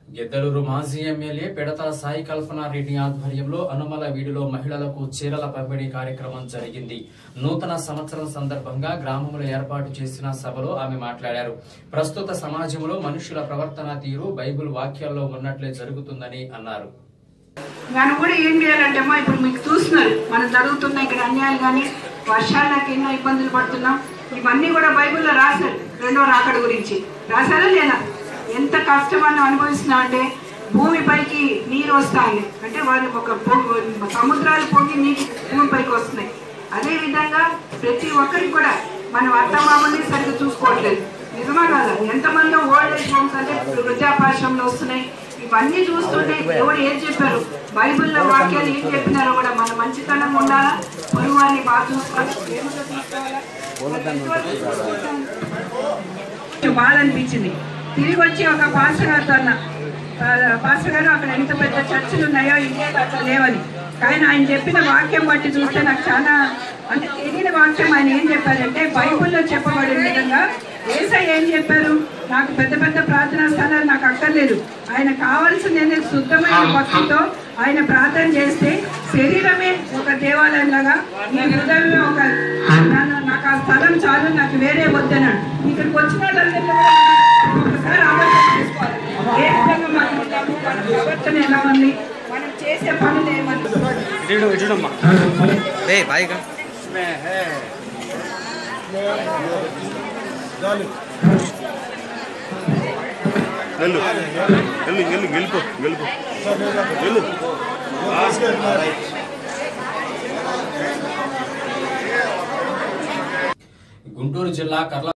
గిద్దలూరు మాజీ ఎమ్మెల్యే పెడత సాయి కల్పనారెడ్డి ఆధ్వర్యంలో అనుమల వీడిలో మహిళలకు చీరల పంపిణీ కార్యక్రమం జరిగింది నూతన సంవత్సరం సందర్భంగా గ్రామంలో ఏర్పాటు చేసిన సభలో ఆమె మాట్లాడారు ప్రస్తుత సమాజంలో మనుషుల ప్రవర్తన తీరు బైబిల్ వాక్యాల్లో ఉన్నట్లే జరుగుతుందని అన్నారు మనం కూడా ఏం చేయాలంటే అమ్మా ఇప్పుడు మీకు చూస్తున్నారు మనం జరుగుతున్న ఇక్కడ అన్యాయాలు కానీ వర్షాలకు ఎన్నో ఇబ్బందులు పడుతున్నాం ఇవన్నీ కూడా బైబిల్లో రాశారు రెండో రాకడ గురించి రాశారా లేదా ఎంత కష్టం మనం అనుభవిస్తున్నాం అంటే భూమిపైకి నీరు వస్తాయి అంటే వారి ఒక పొ- సముద్రాలు పొంగి నీరు భూమిపైకి వస్తున్నాయి అదే విధంగా ప్రతి ఒక్కరికి కూడా మనం అత్తమామల్ని సరిగ్గా చూసుకోవట్లేదు నిజమా కాదా ఎంతమంది ఓల్డ్ ఏజ్ హోమ్స్ అంటే వృద్ధాపాశ్రమంలో వస్తున్నాయి ఇవన్నీ చూస్తుంటే ఎవరు ఏం చెప్పారు బైబిల్లో వాక్యాలు ఏం చెప్పినారో కూడా మన మంచితనం ఉండాలా పొరుగు వారిని బాగా చూసుకోవాలి ప్రేమగా చూసుకోవాలా? కొంచెం బాధ అనిపించింది తిరిగి వచ్చి ఒక పాస్టర్ గారితో అన్న "ఆ, పాస్టర్ గారు అక్కడ ఎంత పెద్ద చర్చలు ఉన్నాయో ఇండియాలో అట్లా లేవని కానీ ఆయన చెప్పిన వాక్యం బట్టి చూస్తే నాకు చాలా అంటే తెలియని వాక్యం ఆయన ఏం చెప్పారంటే బైబిల్లో చెప్పబడిన విధంగా ఏసై ఏం చెప్పారు నాకు పెద్ద పెద్ద ప్రార్థనా స్థలాలు నాకు అక్కర్లేదు ఆయన కావాల్సింది ఏంటంటే శుద్ధమైన భక్తితో ఆయన ప్రార్థన చేస్తే శరీరమే ఒక దేవాలయం లాగా ఈ హృదయమే ఒక నా- నాకు ఆ స్థలం చాలు నాకు వేరే వద్దన్నాడు ఇక్కడికి వచ్చిన వాళ్ళందరినీ కూడా మనం ఒకసారి ఆలోచన చేసుకోవాలి ఏ విధంగా మనం ఉంటాము మన ప్రవర్తన ఎలా ఉంది మనం చేసే పనులు ఏమన్నా ఇటు ఇటుడమ్మా రే బాయిగా వెళ్ళు వెళ్ళు వెళ్ళు గెలుపు గెలుపు వెళ్ళు గుంటూరు జిల్లా కర్ల